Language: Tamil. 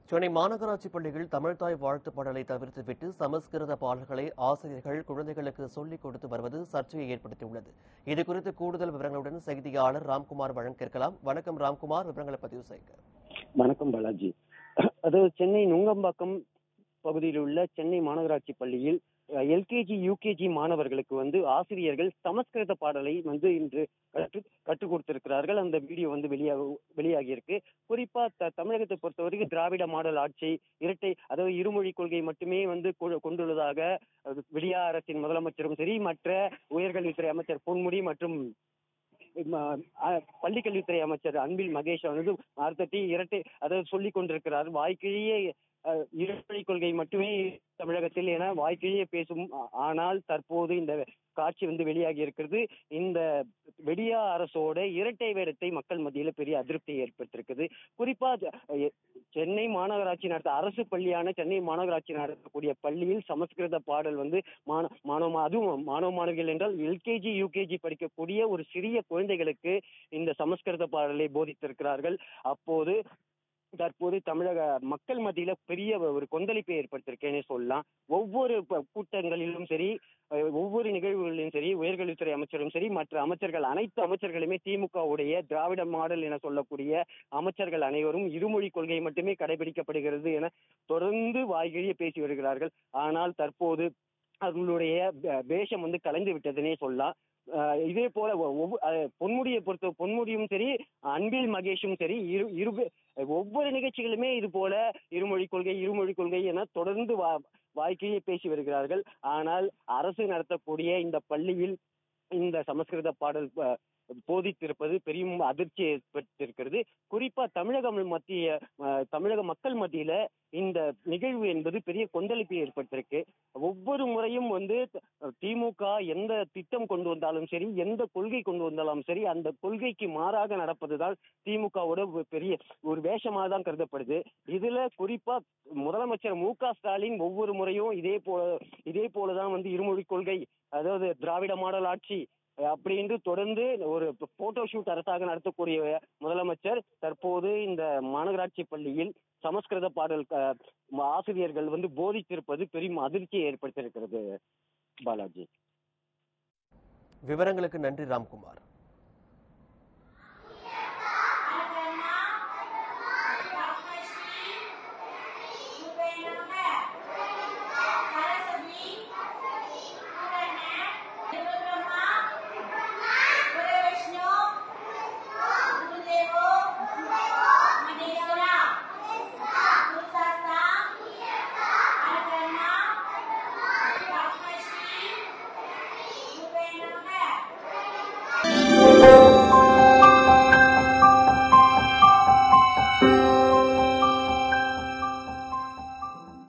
சென்னை மாநகராட்சி பள்ளியில் தமிழ்தாய் வாழ்த்து பாடலை தவிர்த்துவிட்டு சமஸ்கிருத பாடல்களை ஆசிரியர்கள் குழந்தைகளுக்கு சொல்லிக் கொடுத்து வருவது சர்ச்சையை ஏற்படுத்தியுள்ளது இதுகுறித்து கூடுதல் விவரங்களுடன் செய்தியாளர் ராம்குமார் வழங்க கேட்கலாம் வணக்கம் ராம்குமார் விவரங்களை பதிவு செய்க வணக்கம் பாலாஜி அதாவது சென்னை நுங்கம்பாக்கம் பகுதியில் உள்ள சென்னை மாநகராட்சி பள்ளியில் எல்கேஜி யூகேஜி மாணவர்களுக்கு வந்து ஆசிரியர்கள் சமஸ்கிருத பாடலை வந்து இன்று கற்று கற்றுக் கொடுத்திருக்கிறார்கள் அந்த வீடியோ வந்து வெளியாக வெளியாகி இருக்கு குறிப்பா த- தமிழகத்தை பொறுத்தவரைக்கும் திராவிட மாடல் ஆட்சி இரட்டை அதாவது இருமொழி கொள்கை மட்டுமே வந்து கொ- கொண்டுள்ளதாக அது விடியா அரசின் முதலமைச்சரும் சரி மற்ற உயர்கல்வித்துறை அமைச்சர் பொன்முடி மற்றும் ம- அ- பள்ளிக்கல்வித்துறை அமைச்சர் அன்பில் மகேஷ் வந்து அர்த்தத்தை இரட்டை அதாவது சொல்லிக் கொண்டிருக்கிறார் வாய்க்கிழியே அஹ், இருமொழி கொள்கை மட்டுமே தமிழகத்தில் என வாய்க்கிழியே பேசும் ஆ- ஆனால் தற்போது இந்த காட்சி வந்து வெளியாகி இருக்கிறது இந்த வெடியா அரசோட இரட்டை வேடத்தை மக்கள் மத்தியில பெரிய அதிருப்தியை ஏற்படுத்தியிருக்குது குறிப்பா ஜ- எ- சென்னை மாநகராட்சி நடத்த அரசு பள்ளியான சென்னை மாநகராட்சி நடத்தக்கூடிய பள்ளியில் சமஸ்கிருத பாடல் வந்து மாண மாணவ அதுவும் மாணவ மாணவிகள் என்றால் எல்கேஜி யூகேஜி படிக்கக்கூடிய ஒரு சிறிய குழந்தைகளுக்கு இந்த சமஸ்கிருத பாடலை போதித்திருக்கிறார்கள் அப்போது தற்போது தமிழக மக்கள் மத்தியில பெரிய ஒரு கொந்தளிப்பை ஏற்படுத்தியிருக்கேனே சொல்லலாம் ஒவ்வொரு ப- கூட்டங்களிலும் சரி அஹ், ஒவ்வொரு நிகழ்வுகளிலும் சரி உயர்கல்வித்துறை அமைச்சரும் சரி மற்ற அமைச்சர்கள் அனைத்து அமைச்சர்களுமே திமுகவுடைய திராவிட மாடல் என சொல்லக்கூடிய அமைச்சர்கள் அனைவரும் இருமொழி கொள்கை மட்டுமே கடைபிடிக்கப்படுகிறது என தொடர்ந்து வாய்கிழிய பேசி வருகிறார்கள் ஆனால் தற்போது அவர்களுடைய பே- வேஷம் வந்து கலைந்து விட்டதுனே சொல்லலாம் அஹ் இதே போல ஒ- ஒவ்வொ- அஹ் பொன்முடியை பொறுத்த பொன்முடியும் சரி அன்பில் மகேஷும் சரி இரு இரு ஒவ்வொரு நிகழ்ச்சிகளுமே இது போல இருமொழி கொள்கை இருமொழி கொள்கை என தொடர்ந்து வா வாய்க்கையே பேசி வருகிறார்கள் ஆனால் அரசு நடத்தக்கூடிய இந்த பள்ளியில் இந்த சமஸ்கிருத பாடல் அஹ், போதித்திருப்பது பெரும் அதிர்ச்சி ஏற்பட்டிருக்கிறது குறிப்பா தமிழக மத்திய அஹ், தமிழக மக்கள் மத்தியில இந்த நிகழ்வு என்பது பெரிய கொந்தளிப்பை ஏற்பட்டிருக்கு ஒவ்வொரு முறையும் வந்து அஹ், திமுக எந்த திட்டம் கொண்டு வந்தாலும் சரி எந்த கொள்கை கொண்டு வந்தாலும் சரி அந்த கொள்கைக்கு மாறாக நடப்பதுதான் திமுகவோட ஒரு பெரிய ஒரு வேஷமாக தான் கருதப்படுது இதுல குறிப்பா முதலமைச்சர் மு க ஸ்டாலின் ஒவ்வொரு முறையும் இதே போல இதே போலதான் வந்து இருமொழி கொள்கை அதாவது திராவிட மாடல் ஆட்சி அப்படின்னு தொடர்ந்து ஒரு போட்டோ ஷூட் அரசாக நடத்தக்கூடிய முதலமைச்சர் தற்போது இந்த மாநகராட்சி பள்ளியில் சமஸ்கிருத பாடல் க- ஆசிரியர்கள் வந்து போதித்திருப்பது பெரும் அதிர்ச்சியை ஏற்படுத்தியிருக்கிறது பாலாஜி விவரங்களுக்கு நன்றி ராம்குமார்